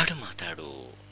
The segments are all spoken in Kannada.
ಹಾಡು ಮಾತಾಡು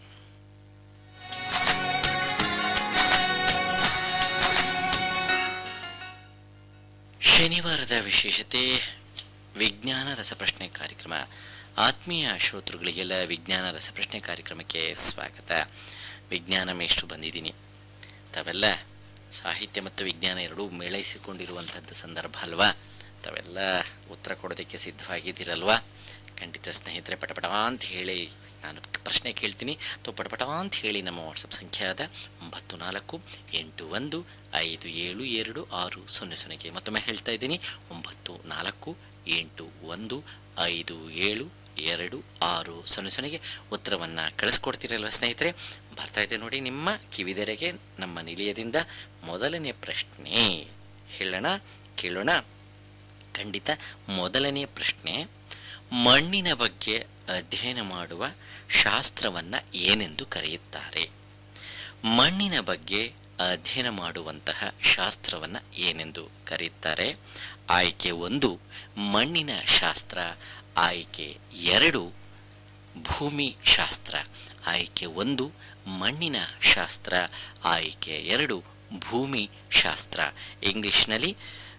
ಶನಿವಾರದ ವಿಶೇಷತೆ ವಿಜ್ಞಾನ ರಸಪ್ರಶ್ನೆ ಕಾರ್ಯಕ್ರಮ ಆತ್ಮೀಯ ಶ್ರೋತೃಗಳಿಗೆಲ್ಲ ವಿಜ್ಞಾನ ರಸಪ್ರಶ್ನೆ ಕಾರ್ಯಕ್ರಮಕ್ಕೆ ಸ್ವಾಗತ ವಿಜ್ಞಾನ ಮೇಷ್ಟು ಬಂದಿದ್ದೀನಿ ತಾವೆಲ್ಲ ಸಾಹಿತ್ಯ ಮತ್ತು ವಿಜ್ಞಾನ ಎರಡೂ ಮೇಳೈಸಿಕೊಂಡಿರುವಂಥದ್ದು ಸಂದರ್ಭ ಅಲ್ವಾ ತಾವೆಲ್ಲ ಉತ್ತರ ಕೊಡೋದಕ್ಕೆ ಸಿದ್ಧವಾಗಿದ್ದೀರಲ್ವಾ ಖಂಡಿತ ಸ್ನೇಹಿತರೆ ಪಟಪಟ ಅಂತ ಹೇಳಿ ನಾನು ಪ್ರಶ್ನೆ ಕೇಳ್ತೀನಿ ತೋ ಪಟಪಟ ಅಂತ ಹೇಳಿ ನಮ್ಮ ವಾಟ್ಸಪ್ ಸಂಖ್ಯೆಯಾದ ಒಂಬತ್ತು ನಾಲ್ಕು ಎಂಟು ಒಂದು ಐದು ಏಳು ಎರಡು ಆರು ಸೊನ್ನೆ ಸೊನ್ನೆಗೆ ಮತ್ತೊಮ್ಮೆ ಹೇಳ್ತಾ ಇದ್ದೀನಿ ಒಂಬತ್ತು ನಾಲ್ಕು ಎಂಟು ಒಂದು ಐದು ಏಳು ಎರಡು ಆರು ಸೊನ್ನೆ ಸೊನ್ನೆಗೆ ಉತ್ತರವನ್ನು ಕಳಿಸ್ಕೊಡ್ತೀರಲ್ವ ಸ್ನೇಹಿತರೆ ಬರ್ತಾ ಇದೆ ನೋಡಿ ನಿಮ್ಮ ಕಿವಿದೆರೆಗೆ ನಮ್ಮ ನಿಲಯದಿಂದ ಮೊದಲನೇ ಪ್ರಶ್ನೆ ಹೇಳೋಣ ಕೇಳೋಣ ಖಂಡಿತ ಮೊದಲನೇ ಪ್ರಶ್ನೆ ಮಣ್ಣಿನ ಬಗ್ಗೆ ಅಧ್ಯಯನ ಮಾಡುವ ಶಾಸ್ತ್ರವನ್ನು ಏನೆಂದು ಕರೆಯುತ್ತಾರೆ ಮಣ್ಣಿನ ಬಗ್ಗೆ ಅಧ್ಯಯನ ಮಾಡುವಂತಹ ಶಾಸ್ತ್ರವನ್ನು ಏನೆಂದು ಕರೆಯುತ್ತಾರೆ ಆಯ್ಕೆ ಒಂದು ಮಣ್ಣಿನ ಶಾಸ್ತ್ರ ಆಯ್ಕೆ ಎರಡು ಭೂಮಿ ಶಾಸ್ತ್ರ ಆಯ್ಕೆ ಒಂದು ಮಣ್ಣಿನ ಶಾಸ್ತ್ರ ಆಯ್ಕೆ ಎರಡು ಭೂಮಿ ಶಾಸ್ತ್ರ ಇಂಗ್ಲಿಷ್ನಲ್ಲಿ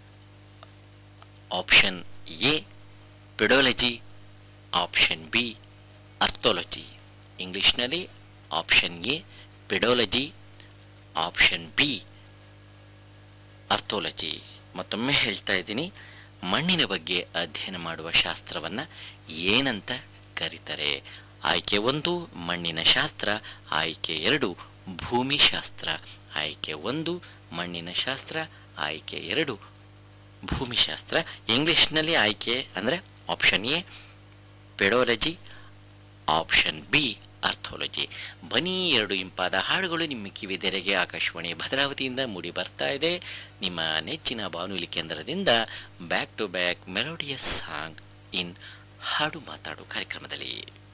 option A pedology option B orthology ಇಂಗ್ಲಿಷ್ನಲ್ಲಿ option A pedology option B orthology ಮತ್ತೊಮ್ಮೆ ಹೇಳ್ತಾ ಇದ್ದೀನಿ ಮಣ್ಣಿನ ಬಗ್ಗೆ ಅಧ್ಯಯನ ಮಾಡುವ ಶಾಸ್ತ್ರವನ್ನು ಏನಂತ ಕರೀತಾರೆ ಆಯ್ಕೆ ಒಂದು ಮಣ್ಣಿನ ಶಾಸ್ತ್ರ ಆಯ್ಕೆ ಎರಡು ಭೂಮಿ ಶಾಸ್ತ್ರ ಆಯ್ಕೆ ಒಂದು ಮಣ್ಣಿನ ಶಾಸ್ತ್ರ ಆಯ್ಕೆ ಎರಡು ಭೂಮಿಶಾಸ್ತ್ರ ಇಂಗ್ಲಿಷ್ನಲ್ಲಿ ಆಯ್ಕೆ ಅಂದರೆ option A pedology option B orthology ಬನ್ನಿ ಎರಡು ಇಂಪಾದ ಹಾಡುಗಳು ನಿಮ್ಮ ಕಿವಿದೆರೆಗೆ ಆಕಾಶವಾಣಿ ಭದ್ರಾವತಿಯಿಂದ ಮೂಡಿ ಬರ್ತಾ ಇದೆ ನಿಮ್ಮ ನೆಚ್ಚಿನ ಬಾನುಲಿ ಕೇಂದ್ರದಿಂದ back to back melodious song in ಹಾಡು ಮಾತಾಡು ಕಾರ್ಯಕ್ರಮದಲ್ಲಿ